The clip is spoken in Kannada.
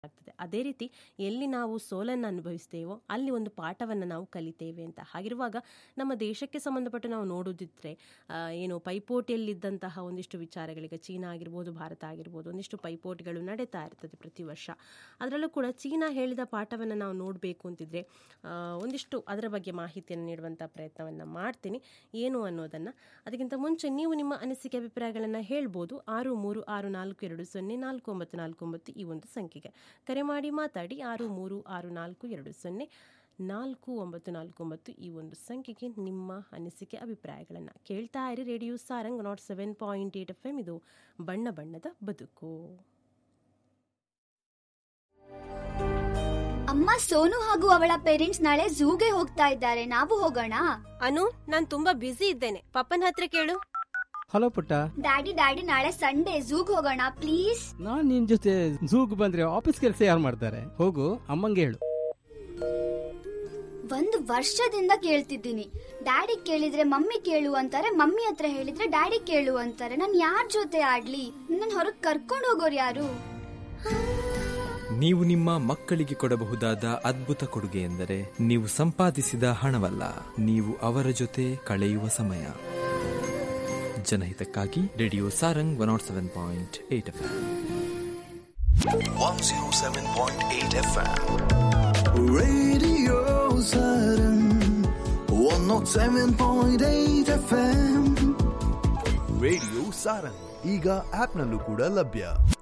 ಆಗ್ತದೆ ಅದೇ ರೀತಿ ಎಲ್ಲಿ ನಾವು ಸೋಲನ್ನು ಅನುಭವಿಸ್ತೇವೋ ಅಲ್ಲಿ ಒಂದು ಪಾಠವನ್ನು ನಾವು ಕಲಿತೇವೆ ಅಂತ ಹಾಗಿರುವಾಗ ನಮ್ಮ ದೇಶಕ್ಕೆ ಸಂಬಂಧಪಟ್ಟು ನಾವು ನೋಡೋದಿದ್ರೆ ಆ, ಏನು ಪೈಪೋಟಿಯಲ್ಲಿದ್ದಂತಹ ಒಂದಿಷ್ಟು ವಿಚಾರಗಳಿಗೆ ಚೀನಾ ಆಗಿರ್ಬೋದು ಭಾರತ ಆಗಿರ್ಬೋದು ಒಂದಿಷ್ಟು ಪೈಪೋಟಿಗಳು ನಡೀತಾ ಇರ್ತದೆ ಪ್ರತಿ ವರ್ಷ ಅದರಲ್ಲೂ ಕೂಡ ಚೀನಾ ಹೇಳಿದ ಪಾಠವನ್ನು ನಾವು ನೋಡಬೇಕು ಅಂತಿದ್ರೆ ಆ, ಒಂದಿಷ್ಟು ಅದರ ಬಗ್ಗೆ ಮಾಹಿತಿಯನ್ನು ನೀಡುವಂಥ ಪ್ರಯತ್ನವನ್ನು ಮಾಡ್ತೀನಿ ಏನು ಅನ್ನೋದನ್ನು ಅದಕ್ಕಿಂತ ಮುಂಚೆ ನೀವು ನಿಮ್ಮ ಅನಿಸಿಕೆ ಅಭಿಪ್ರಾಯಗಳನ್ನು ಹೇಳ್ಬೋದು ಆರು ಮೂರು ಆರು ನಾಲ್ಕು ಎರಡು ಸೊನ್ನೆ ನಾಲ್ಕು ಒಂಬತ್ತು ನಾಲ್ಕು ಒಂಬತ್ತು ಈ ಒಂದು ಸಂಖ್ಯೆಗೆ ಕರೆ ಮಾಡಿ ಮಾತಾಡಿ ಆರು ಮೂರು ಆರು ನಾಲ್ಕು ಎರಡು ಸೊನ್ನೆ ನಾಲ್ಕು ಒಂಬತ್ತು ನಾಲ್ಕು ಒಂಬತ್ತು ಈ ಒಂದು ಸಂಖ್ಯೆಗೆ ನಿಮ್ಮ ಅನಿಸಿಕೆ ಅಭಿಪ್ರಾಯಗಳನ್ನು ಕೇಳ್ತಾ ಇರಿ radio Sarang nought seven point eight F M ಇದು ಬಣ್ಣ ಬಣ್ಣದ ಬದುಕು ಅಮ್ಮ ಸೋನು ಹಾಗೂ ಅವಳ ಪೇರೆಂಟ್ಸ್ ನಾಳೆ ಝೂಗೆ ಹೋಗ್ತಾ ಇದ್ದಾರೆ ನಾವು ಹೋಗೋಣ ಅನು ನಾನು ತುಂಬಾ ಬ್ಯುಸಿ ಇದ್ದೇನೆ ಪಪ್ಪನ ಹತ್ರ ಕೇಳು ಹಲೋ ಪುಟ್ಟ ಡ್ಯಾಡಿ ಡ್ಯಾಡಿ ನಾಳೆ ಸಂಡೇ ಝೂಗ್ ಹೋಗೋಣ ಪ್ಲೀಸ್ ನಾನ್ ನಿನ್ ಜೊತೆ ಝೂಗ್ ಬಂದ್ರೆ ಆಫೀಸ್ ಕೆಲಸ ಯಾರು ಮಾಡ್ತಾರೆ ಹೋಗು ಅಮ್ಮಂಗೆ ಹೇಳು ಒಂದು ವರ್ಷದಿಂದ ಕೇಳ್ತಿದ್ದೀನಿ ಡ್ಯಾಡಿ ಕೇಳಿದ್ರೆ ಮಮ್ಮಿ ಕೇಳು ಅಂತಾರೆ ಮಮ್ಮಿ ಹತ್ರ ಹೇಳಿದ್ರೆ ಡ್ಯಾಡಿ ಕೇಳು ಅಂತಾರೆ ನಾನು ಯಾರ ಜೊತೆ ಆಡ್ಲಿ ನನ್ನ ಹೊರಗ್ ಕರ್ಕೊಂಡು ಹೋಗೋರು ಯಾರು ನೀವು ನಿಮ್ಮ ಮಕ್ಕಳಿಗೆ ಕೊಡಬಹುದಾದ ಅದ್ಭುತ ಕೊಡುಗೆ ಎಂದರೆ ನೀವು ಸಂಪಾದಿಸಿದ ಹಣವಲ್ಲ ನೀವು ಅವರ ಜೊತೆ ಕಳೆಯುವ ಸಮಯ ಜನಹಿತಕ್ಕಾಗಿ radio Sarang one nought seven point eight F 107.8 FM. Radio Saturn. 107.8 FM. Radio Sarang ಈಗ ಆಪ್ನಲ್ಲೂ ಕೂಡ ಲಭ್ಯ